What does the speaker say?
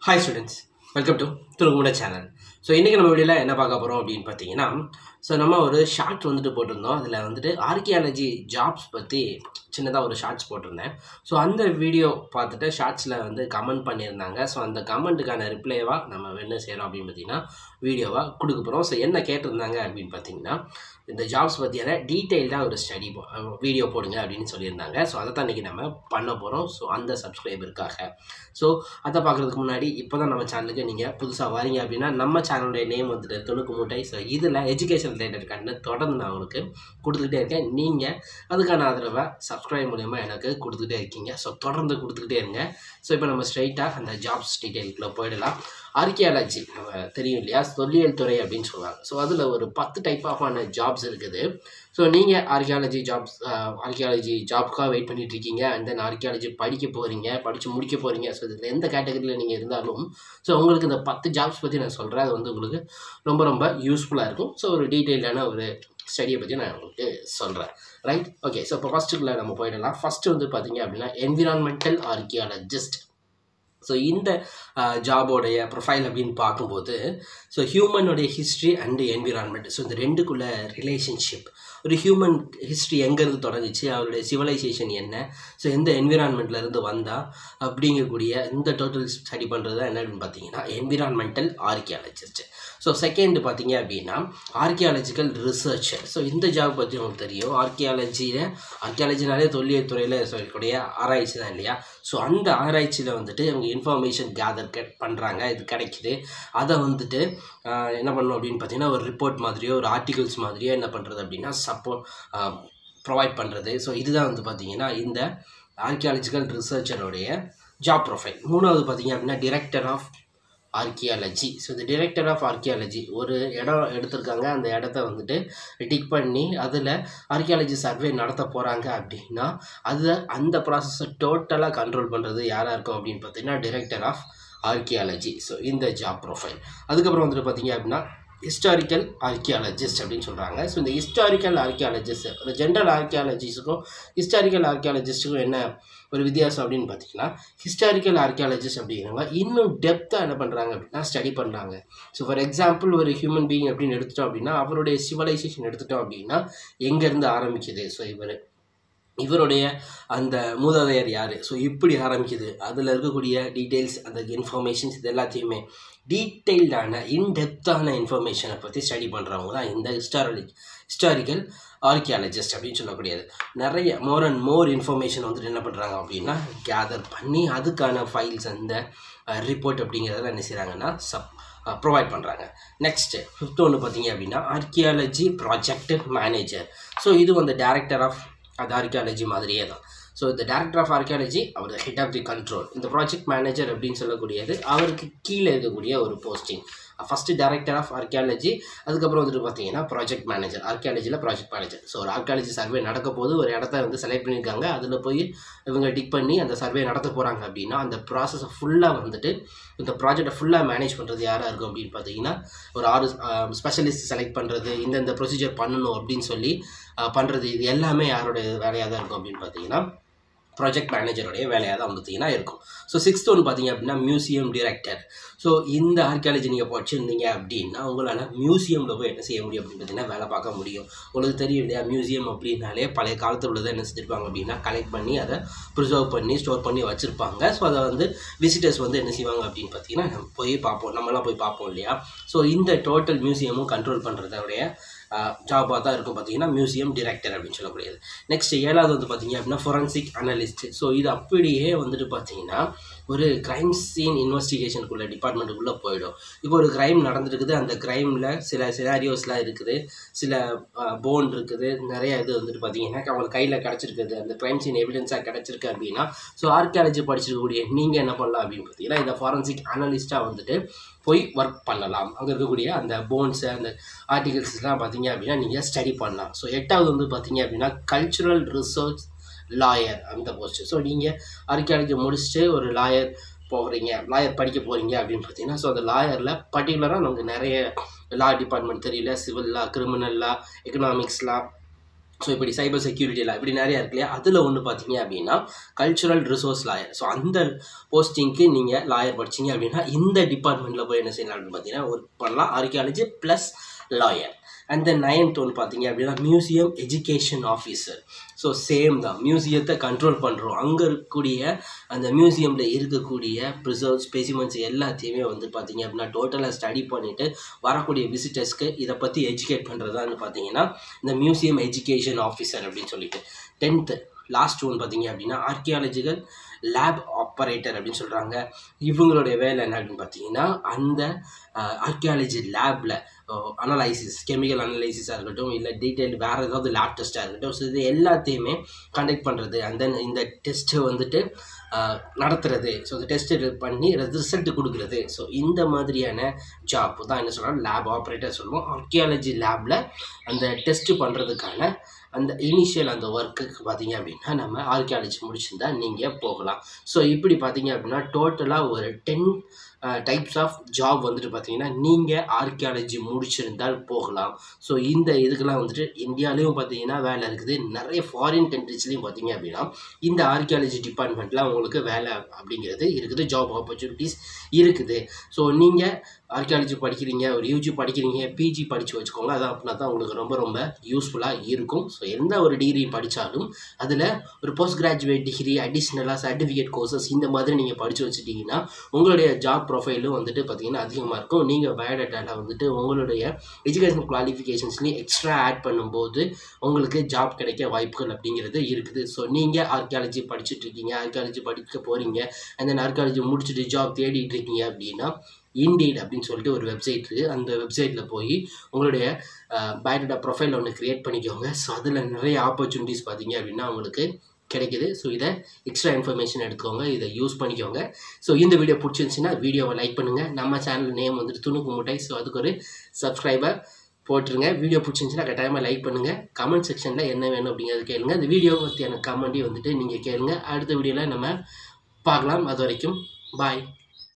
hi students welcome to துருங்குமுட channel so இன்றைக்கி நம்ம வீடியோவில் என்ன பார்க்க போகிறோம் அப்படின்னு பார்த்தீங்கன்னா ஸோ நம்ம ஒரு ஷார்ட் வந்துட்டு போட்டிருந்தோம் அதில் வந்துட்டு ஆர்கியாலஜி ஜாப்ஸ் பற்றி சின்னதாக ஒரு ஷார்ட்ஸ் போட்டிருந்தேன் ஸோ அந்த வீடியோ பார்த்துட்டு ஷார்ட்ஸில் வந்து கமெண்ட் பண்ணியிருந்தாங்க ஸோ அந்த கமெண்ட்டுக்கான ரிப்ளைவாக நம்ம என்ன செய்கிறோம் அப்படின்னு பார்த்தீங்கன்னா வீடியோவாக கொடுக்க போகிறோம் ஸோ என்ன கேட்டிருந்தாங்க அப்படின்னு பார்த்தீங்கன்னா இந்த ஜாப்ஸ் பற்றியான டீட்டெயில்டாக ஒரு ஸ்டடி வீடியோ போடுங்க அப்படின்னு சொல்லியிருந்தாங்க ஸோ அதை தான் இன்றைக்கி நம்ம பண்ண போகிறோம் ஸோ அந்த சப்ஸ்கிரைபருக்காக ஸோ அதை பார்க்குறதுக்கு முன்னாடி இப்போ தான் நம்ம சேனலுக்கு நீங்கள் புதுசாக வரீங்க அப்படின்னா நம்ம சேனலுடைய நேம் வந்துட்டு துணுக்கு மூட்டை ஸோ இதில் எஜுகேஷன் ரிலேட்டட் கண்டென்ட் தொடர்ந்து நான் உங்களுக்கு கொடுத்துக்கிட்டே இருக்கேன் நீங்கள் அதுக்கான ஆதரவை சப்ஸ்கிரைப் மூலயமா எனக்கு கொடுத்துக்கிட்டே இருக்கீங்க ஸோ தொடர்ந்து கொடுத்துக்கிட்டே இருங்க ஸோ இப்போ நம்ம ஸ்ட்ரைட்டாக அந்த ஜாப்ஸ் டீட்டெயிலுக்குள்ளே போயிடலாம் ஆர்கியாலஜி நம்ம தெரியும் இல்லையா தொல்லியல் துறை அப்படின்னு சொல்லுவாங்க ஸோ அதில் ஒரு பத்து டைப் ஆஃபான ஜாப்ஸ் இருக்குது ஸோ நீங்கள் ஆர்கியாலஜி ஜாப்ஸ் ஆர்கியாலஜி ஜாப்க்காக வெயிட் பண்ணிட்டு இருக்கீங்க அண்ட் தென் ஆர்கியாலஜி படிக்க போகிறீங்க படித்து முடிக்க போகிறீங்க ஸோ இதில் எந்த கேட்டகரியில் நீங்கள் இருந்தாலும் ஸோ உங்களுக்கு இந்த பத்து ஜாப்ஸ் பற்றி நான் சொல்கிறேன் அது வந்து உங்களுக்கு ரொம்ப ரொம்ப யூஸ்ஃபுல்லாக இருக்கும் ஸோ ஒரு டீட்டெயிலான ஒரு ஸ்டடியை பற்றி நான் உங்களுக்கு சொல்கிறேன் ரைட் ஓகே ஸோ இப்போ ஃபஸ்ட்டுக்குள்ளே நம்ம போயிடலாம் ஃபஸ்ட்டு வந்து பார்த்தீங்க அப்படின்னா என்விரான்மெண்டல் ஆர்கியாலஜிஸ்ட் ஸோ இந்த ஜாபோடைய ப்ரொஃபைல் அப்படின்னு பார்க்கும்போது ஸோ ஹியூமனுடைய ஹிஸ்ட்ரி அண்டு என்விரான்மெண்ட் ஸோ இந்த ரெண்டுக்குள்ள ரிலேஷன்ஷிப் ஒரு ஹியூமன் ஹிஸ்ட்ரி எங்கேருந்து தொடங்குச்சு அவருடைய சிவிலைசேஷன் என்ன ஸோ எந்த என்விரான்மெண்ட்லேருந்து வந்தா அப்படிங்கக்கூடிய இந்த டோட்டல் ஸ்டடி பண்ணுறது தான் என்ன அப்படின்னு பார்த்தீங்கன்னா என்விரான்மெண்டல் ஆர்கியாலஜிஸ்ட் ஸோ செகண்ட் பார்த்தீங்க அப்படின்னா ஆர்கியாலஜிக்கல் ரிசர்ச்சர் ஸோ இந்த ஜாப் பற்றி உங்களுக்கு தெரியும் ஆர்கியாலஜியில் ஆர்கியாலஜினாலே தொல்லியல் துறையில் சொல்லக்கூடிய ஆராய்ச்சி தான் இல்லையா ஸோ அந்த ஆராய்ச்சியில் வந்துட்டு அவங்க இன்ஃபர்மேஷன் கேதர் கெட் பண்ணுறாங்க இது கிடைக்குது அதை வந்துட்டு என்ன பண்ணணும் அப்படின்னு பார்த்தீங்கன்னா ஒரு ரிப்போர்ட் மாதிரியோ ஒரு ஆர்டிகல்ஸ் மாதிரியோ என்ன பண்ணுறது அப்படின்னா சப்போர்ட் ப்ரொவைட் பண்ணுறது ஸோ இதுதான் வந்து பார்த்திங்கன்னா இந்த ஆர்கியாலஜிக்கல் ரிசர்ச்சருடைய ஜாப் ப்ரொஃபைல் மூணாவது பார்த்தீங்க அப்படின்னா டிரெக்டர் ஆஃப் ஆர்கியாலஜி ஸோ இந்த டிரெக்டர் ஆஃப் ஆர்கியாலஜி ஒரு இடம் எடுத்திருக்காங்க அந்த இடத்த வந்துட்டு டிக் பண்ணி அதில் ஆர்கியாலஜி சர்வே நடத்த போகிறாங்க அப்படின்னா அது அந்த ப்ராசஸை டோட்டலாக கண்ட்ரோல் பண்ணுறது யாராக இருக்கும் அப்படின்னு பார்த்தீங்கன்னா டிரெக்டர் ஆஃப் ஆர்கியாலஜி ஸோ இந்த ஜாப் ப்ரொஃபைல் அதுக்கப்புறம் வந்துட்டு பார்த்தீங்க அப்படின்னா ஹிஸ்டாரிக்கல் ஆர்கியாலஜிஸ்ட் அப்படின்னு சொல்கிறாங்க ஸோ இந்த ஹிஸ்டாரிக்கல் ஆர்கியாலஜிஸ்ட் ஒரு ஜென்ரல் ஆர்கியாலஜிஸ்ட்டுக்கும் ஹிஸ்டாரிக்கல் ஆர்கியாலஜிஸ்ட்டுக்கும் என்ன ஒரு வித்தியாசம் அப்படின்னு பார்த்தீங்கன்னா ஹிஸ்டாரிக்கல் ஆர்கியாலஜிஸ்ட் அப்படிங்கிறவங்க இன்னும் டெப்த்தாக என்ன பண்ணுறாங்க அப்படின்னா ஸ்டடி பண்ணுறாங்க ஸோ ஃபார் எக்ஸாம்பிள் ஒரு ஹியூமன் பீயிங் அப்படின்னு எடுத்துட்டோம் அப்படின்னா அவருடைய சிவலைசேஷன் எடுத்துட்டோம் அப்படின்னா எங்கேருந்து ஆரம்பிக்குது ஸோ இவர் இவருடைய அந்த மூதாதையர் யார் ஸோ இப்படி ஆரம்பிக்குது அதில் இருக்கக்கூடிய டீட்டெயில்ஸ் அந்த இன்ஃபர்மேஷன்ஸ் இது எல்லாத்தையுமே டீட்டெயில்டான இன்டெப்த்தான இன்ஃபர்மேஷனை பற்றி ஸ்டடி பண்ணுறவங்க தான் இந்த ஹிஸ்டாரலி ஹிஸ்டாரிக்கல் ஆர்கியாலஜிஸ்ட் அப்படின்னு சொல்லக்கூடியது நிறைய மோர் அண்ட் மோர் இன்ஃபர்மேஷன் வந்துட்டு என்ன பண்ணுறாங்க அப்படின்னா கேதர் பண்ணி அதுக்கான ஃபைல்ஸ் அந்த ரிப்போர்ட் அப்படிங்கிறதெல்லாம் என்ன செய்கிறாங்கன்னா சப் ப்ரொவைட் பண்ணுறாங்க நெக்ஸ்ட்டு ஃபிஃப்த் ஒன்று பார்த்தீங்க அப்படின்னா ஆர்கியாலஜி ப்ராஜெக்ட் மேனேஜர் ஸோ இது வந்து டேரக்டர் ஆஃப் அது ஆர்கியாலஜி மாதிரியே தான் ஸோ இந்த டேரக்டர் ஆஃப் ஆர்கியாலஜி அவர் ஹெட் ஆஃப் தி கண்ட்ரோல் இந்த ப்ராஜெக்ட் மேனேஜர் அப்படின்னு சொல்லக்கூடியது அவருக்கு கீழே இருக்கக்கூடிய ஒரு posting first director of archaeology அதுக்கப்புறம் வந்துட்டு பார்த்தீங்கன்னா ப்ராஜெக்ட் மேனேஜர் ஆர்கியாலஜியில் ப்ராஜெக்ட் மேனேஜர் ஸோ ஒரு ஆர்கியாலஜி சர்வே நடக்க போது ஒரு இடத்த வந்து செலக்ட் பண்ணியிருக்காங்க அதில் போய் இவங்க டிக் பண்ணி அந்த சர்வே நடத்த போகிறாங்க அப்படின்னா அந்த ப்ராசஸை ஃபுல்லாக வந்துட்டு இந்த ப்ராஜெக்டை ஃபுல்லாக மேனேஜ் பண்ணுறது யாராக இருக்கும் அப்படின்னு பார்த்தீங்கன்னா ஒரு ஆறு ஸ்பெஷலிஸ்ட் செலக்ட் பண்ணுறது இந்தந்த ப்ரொசீஜர் பண்ணணும் அப்படின்னு சொல்லி பண்ணுறது இது எல்லாமே யாருடைய வேலையாக தான் இருக்கும் அப்படின்னு பார்த்தீங்கன்னா ப்ராஜெக்ட் மேனேஜருடைய வேலையாக தான் பார்த்தீங்கன்னா இருக்கும் ஸோ சிக்ஸ்த் ஒன்று பார்த்தீங்க அப்படின்னா மியூசியம் டிரெக்டர் ஸோ இந்த ஆர்கியாலஜி நீங்கள் படிச்சிருந்தீங்க அப்படின்னா உங்களால் மியூசியமில் போய் என்ன செய்ய முடியும் அப்படின்னு பார்த்தீங்கன்னா வேலை பார்க்க முடியும் உங்களுக்கு தெரியும் இல்லையா மியூசியம் அப்படின்னாலே பழைய காலத்தில் உள்ளதை என்ன செஞ்சுருப்பாங்க அப்படின்னா கலெக்ட் பண்ணி அதை ப்ரிசர்வ் பண்ணி ஸ்டோர் பண்ணி வச்சுருப்பாங்க ஸோ அதை வந்து விசிட்டர்ஸ் வந்து என்ன செய்வாங்க அப்படின்னு பார்த்தீங்கன்னா நம்ம போய் பார்ப்போம் நம்மலாம் போய் பார்ப்போம் இல்லையா ஸோ இந்த டோட்டல் மியூசியமும் கண்ட்ரோல் பண்ணுறதோடைய ஜாபாக தான் இருக்கும் பார்த்தீங்கன்னா மியூசியம் டிரெக்டர் அப்படின்னு சொல்லக்கூடியது நெக்ஸ்ட் ஏழாவது வந்து பார்த்தீங்க அப்படின்னா ஃபொரன்சிக் அனலிஸ்ட் ஸோ இது அப்படியே வந்துட்டு பார்த்தீங்கன்னா ஒரு க்ரைம் சீன் இன்வெஸ்டிகேஷனுக்குள்ள டிபார்ட்மெண்ட்டுக்குள்ளே போயிடும் இப்போ ஒரு க்ரைம் நடந்துருக்குது அந்த க்ரைமில் சில சினாரியோஸ்லாம் இருக்குது சில போன் இருக்குது நிறைய இது வந்துட்டு பார்த்தீங்கன்னா அவங்க கையில் கிடச்சிருக்குது அந்த க்ரைம் சீன் எவிடன்ஸாக கிடச்சிருக்கு அப்படின்னா ஸோ ஆர்கியாலஜி படிச்சிருக்கக்கூடிய நீங்கள் என்ன பண்ணலாம் அப்படின்னு பார்த்தீங்கன்னா இந்த ஃபாரன்சிக் அனலிஸ்ட்டாக வந்துட்டு போய் ஒர்க் பண்ணலாம் அங்கே இருக்கக்கூடிய அந்த போன்ஸு அந்த ஆர்டிகல்ஸ்லாம் பார்த்தீங்க அப்படின்னா நீங்கள் ஸ்டடி பண்ணலாம் ஸோ எட்டாவது வந்து பார்த்தீங்க அப்படின்னா கல்ச்சுரல் ரிசர்ச் லாயர் அந்த போஸ்ட்டு ஸோ நீங்கள் ஆர்கியாலஜி முடிச்சுட்டு ஒரு லாயர் போகிறீங்க லாயர் படிக்க போகிறீங்க அப்படின்னு பார்த்தீங்கன்னா ஸோ அந்த லாயரில் பர்டிகுலராக நமக்கு நிறைய லா டிபார்ட்மெண்ட் தெரியல civil law criminal law economics law so இப்படி சைபர் செக்யூரிட்டியில் இப்படி நிறையா இருக்கு இல்லையா அதில் ஒன்று பார்த்தீங்க அப்படின்னா கல்ச்சுரல் ரிசோர்ஸ் லாயர் ஸோ அந்த போஸ்டிங்க்கு நீங்கள் லாயர் படிச்சீங்க அப்படின்னா இந்த டிபார்ட்மெண்ட்டில் போய் என்ன செய்யலாம் அப்படின்னு பார்த்தீங்கன்னா ஒர்க் பண்ணலாம் archaeology plus lawyer and then ninth ஒன்று பார்த்தீங்க அப்படின்னா museum education officer so same தான் மியூசியத்தை கண்ட்ரோல் பண்ணுறோம் அங்கே இருக்கக்கூடிய அந்த மியூசியமில் இருக்கக்கூடிய ப்ரிசர்வ் ஸ்பெசிமெண்ட்ஸ் எல்லாத்தையுமே வந்து பார்த்தீங்க அப்படின்னா டோட்டலாக ஸ்டடி பண்ணிவிட்டு வரக்கூடிய விசிட்டர்ஸ்க்கு இதை பற்றி எஜுகேட் பண்ணுறதான்னு பார்த்தீங்கன்னா இந்த மியூசியம் எஜுகேஷன் ஆஃபீஸர் அப்படின்னு சொல்லிட்டு டென்த்து லாஸ்ட் ஒன் பார்த்தீங்க அப்படின்னா ஆர்கியாலஜிக்கல் லேப் ஆப்பரேட்டர் அப்படின்னு சொல்கிறாங்க இவங்களுடைய வேலை என்ன அப்படின்னு பார்த்தீங்கன்னா அந்த ஆர்கியாலஜி லேபில் அனலைசிஸ் கெமிக்கல் அனலைசிஸாக இருக்கட்டும் இல்லை டீட்டெயில் வேறு ஏதாவது லேப் டெஸ்ட்டாக இருக்கட்டும் ஸோ இது எல்லாத்தையுமே கண்டக்ட் பண்ணுறது அண்ட் தென் இந்த டெஸ்ட்டு வந்துட்டு ஆஹ், நடத்துறது ஸோ இந்த டெஸ்ட்டு பண்ணி ரிசல்ட் கொடுக்குறது ஸோ இந்த மாதிரியான ஜாப் தான் என்ன சொல்கிறோம் லேப் ஆப்ரேட்டர் சொல்லுவோம் ஆர்கியாலஜி லேபில் அந்த டெஸ்ட்டு பண்ணுறதுக்கான அந்த இனிஷியல் அந்த ஒர்க்குக்கு பார்த்தீங்க அப்படின்னா நம்ம ஆர்கியாலஜி முடிச்சிருந்தா நீங்கள் போகலாம் ஸோ இப்படி பார்த்தீங்க அப்படின்னா டோட்டலாக ஒரு டென் டைப்ஸ் ஆஃப் ஜாப் வந்துட்டு பார்த்தீங்கன்னா நீங்கள் ஆர்கியாலஜி முடிச்சிருந்தால் போகலாம் ஸோ இந்த இதுக்கெல்லாம் வந்துட்டு இந்தியாலேயும் பார்த்தீங்கன்னா வேலை இருக்குது நிறைய ஃபாரின் கண்ட்ரிஸ்லேயும் பார்த்தீங்க அப்படின்னா இந்த ஆர்கியாலஜி டிபார்ட்மெண்ட்டில் உங்களுக்கு வேலை அப்படிங்கிறது இருக்குது ஜாப் ஆப்பர்ச்சுனிட்டிஸ் இருக்குது ஸோ நீங்கள் ஆர்கியாலஜி படிக்கிறீங்க ஒரு யூஜி படிக்கிறீங்க பிஜி படித்து வச்சுக்கோங்க அது அப்படின்னா தான் உங்களுக்கு ரொம்ப ரொம்ப யூஸ்ஃபுல்லாக இருக்கும் ஸோ எந்த ஒரு டிகிரி படித்தாலும் அதில் ஒரு போஸ்ட் கிராஜுவேட் டிகிரி அடிஷ்னலாக சர்டிஃபிகேட் கோர்சஸ் இந்த மாதிரி நீங்கள் படித்து வச்சுட்டிங்கன்னா உங்களுடைய ஜாப் ப்ரொஃபைலும் வந்துட்டு பார்த்தீங்கன்னா அதிகமாக இருக்கும் நீங்கள் பயோடேட்டாவில் வந்துட்டு உங்களுடைய எஜுகேஷன் குவாலிஃபிகேஷன்ஸ்லேயும் எக்ஸ்ட்ரா ஆட் பண்ணும்போது உங்களுக்கு ஜாப் கிடைக்க வாய்ப்புகள் அப்படிங்கிறது இருக்குது ஸோ நீங்கள் ஆர்கியாலஜி படிச்சுட்டு இருக்கீங்க ஆர்கியாலஜி படிக்க போகிறீங்க and then ஆர்கியாலஜி முடிச்சுட்டு ஜாப் தேடிட்டு இருக்கீங்க அப்படின்னா இண்டீட் அப்படின்னு சொல்லிட்டு ஒரு வெப்சைட் இருக்குது அந்த வெப்சைட்டில் போய் உங்களுடைய பயோடேட்டா ப்ரொஃபைல் ஒன்று க்ரியேட் பண்ணிக்கோங்க ஸோ அதில் நிறைய ஆப்பர்ச்சுனிட்டிஸ் பார்த்தீங்க அப்படின்னா உங்களுக்கு கிடைக்குது ஸோ இதை எக்ஸ்ட்ரா இன்ஃபர்மேஷன் எடுத்துக்கோங்க இதை யூஸ் பண்ணிக்கோங்க ஸோ இந்த வீடியோ பிடிச்சிருந்துச்சின்னா வீடியோவை லைக் பண்ணுங்கள் நம்ம சேனல் நேம் வந்துட்டு துணுக்கு முட்டை ஸோ அதுக்கு ஒரு சப்ஸ்கிரைபர் போட்டுருங்க வீடியோ பிடிச்சிருந்துச்சின்னா கட்டாயமாக லைக் பண்ணுங்கள் கமெண்ட் செக்ஷனில் என்ன வேணும் அப்படிங்கிறத கேளுங்க அந்த வீடியோ பற்றியான கமெண்ட்டையும் வந்துட்டு நீங்கள் கேளுங்க அடுத்த வீடியோவில் நம்ம பார்க்கலாம் அது வரைக்கும் பாய்